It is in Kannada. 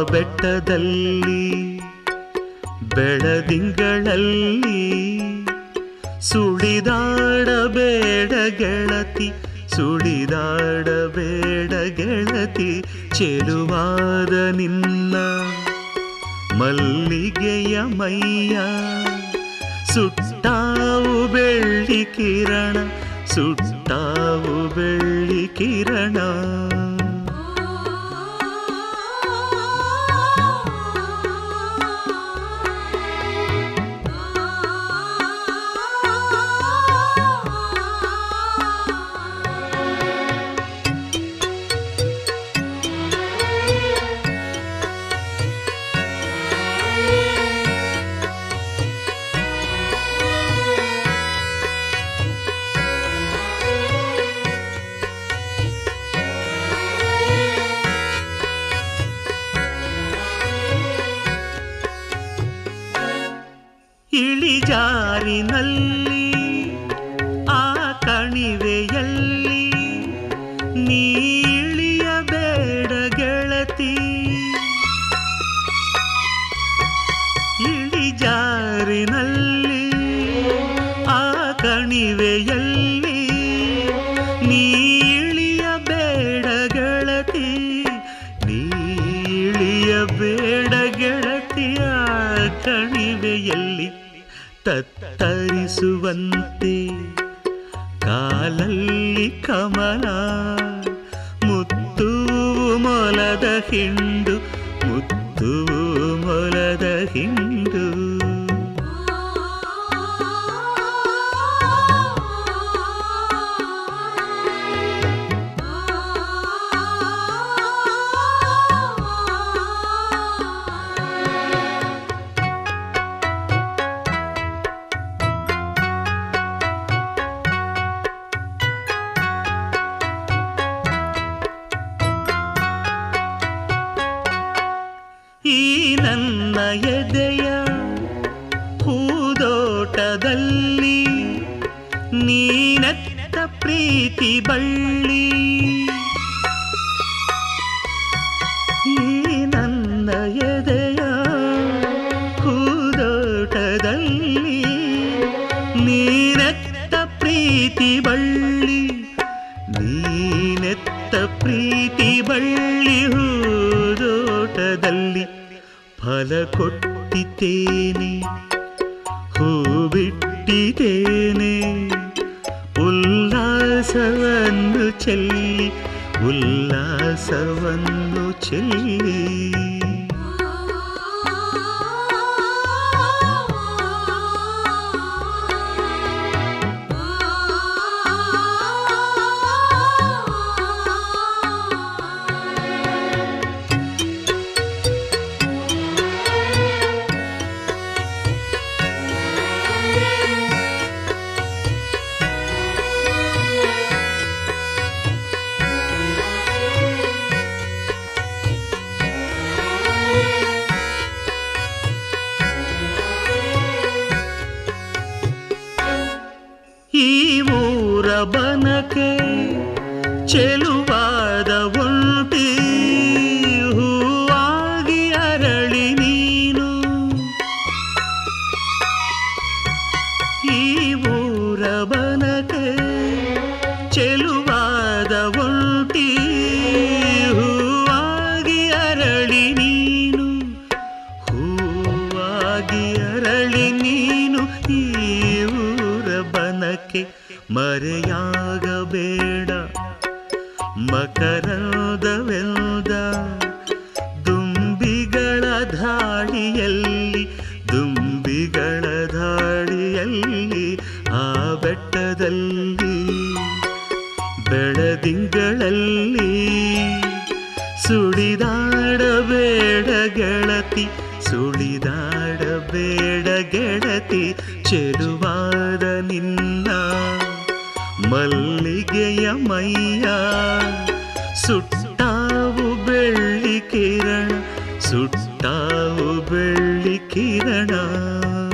ಬೆಟ್ಟದಲ್ಲಿ ಬೆಳದಿಂಗಳಲ್ಲಿ ಸುಳಿದಾಡಬೇಡ ಗೆಳತಿ ಸುಳಿದಾಡಬೇಡ ಗೆಳತಿ ಚೆಲುವಾದ ನಿನ್ನ ಮಲ್ಲಿಗೆಯ ಮೈಯ ಸುಟ್ಟಾವು ಬೆಳ್ಳಿ ಕಿರಣ ಸುಟ್ಟಾವು ಬೆಳ್ಳಿ ಕಿರಣ ಇಳಿಜಾರಿನಲ್ಲಿ ಆ ಕಣಿವೆಯಲ್ಲಿ ನೀ ಇಳಿಯಬೇಡ ಗೆಳತಿ ಇಳಿಜಾರಿನಲ್ಲಿ ಆ ಕಣಿವೆಯಲ್ಲಿ ನೀ ಇಳಿಯಬೇಡ ಗೆಳತಿ ನೀ ಇಳಿಯಬೇಡ ಗೆಳತಿಯ ಕಣಿವೆಯಲ್ಲಿ ತತ್ತರಿಸುವಂತೆ ಕಾಲಲ್ಲಿ ಕಮಲ ಮುತ್ತು ಮೊಲದ ಹಿಂಡು ಮುತ್ತು ಮೊಲದ ಹಿಂಡು ಈ ನನ್ನ ಎದೆಯ ಹೂದೋಟದಲ್ಲಿ ನೀನತ್ತ ಪ್ರೀತಿ ಬಳ್ಳಿ ಈ ನನ್ನ ಎದೆಯ ಹೂದೋಟದಲ್ಲಿ ನೀನೆತ್ತ ಪ್ರೀತಿ ಬಳ್ಳಿ ನೀನೆತ್ತ ಪ್ರೀತಿ ಬಳ್ಳಿ ಹೂದೋಟದಲ್ಲಿ ಫಲ ಕೊಟ್ಟಿದ್ದೇನೆ ಹೂ ಬಿಟ್ಟಿದ್ದೇನೆ ಉಲ್ಲಾಸವನ್ನು ಚೆಲ್ಲಿ ಉಲ್ಲಾಸವನ್ನು ಚೆಲ್ಲಿ ಈ ಊರ ಬನಕೆ ಚೆಲುವಾದ ಒಂಟಿ ಹೂವಾಗಿ ಅರಳಿ ನೀನು ಈ ಊರ ಬನಕೆ ಚೆಲುವಾದ ಒಂಟಿ ಹೂವಾಗಿ ಅರಳಿ ನೀನು ಹೂವಾಗಿ ಅರಳಿ ನೀನು ಈ ಊರ ಬನಕ್ಕೆ ಮರೆಯಾಗಬೇಡ ಮಕರದವೆಲ್ದ ದುಂಬಿಗಳ ಧಾಡಿಯಲ್ಲಿ ದುಂಬಿಗಳ ಧಾಡಿಯಲ್ಲಿ ಆ ಬೆಟ್ಟದಲ್ಲಿ ಬೆಳದಿಂಗಳಲ್ಲಿ ಸುಳಿದಾಡಬೇಡ ಗೆಳತಿ ಸುಳಿದಾಡಬೇಡ ಗೆಳತಿ ಚೆಲುವಾದ ನಿನ್ನ ಮಲ್ಲಿಗೆಯ ಮೈಯ ಸುಟ್ಟಾವು ಬೆಳ್ಳಿ ಕಿರಣ ಸುಟ್ಟಾವು ಬೆಳ್ಳಿ ಕಿರಣ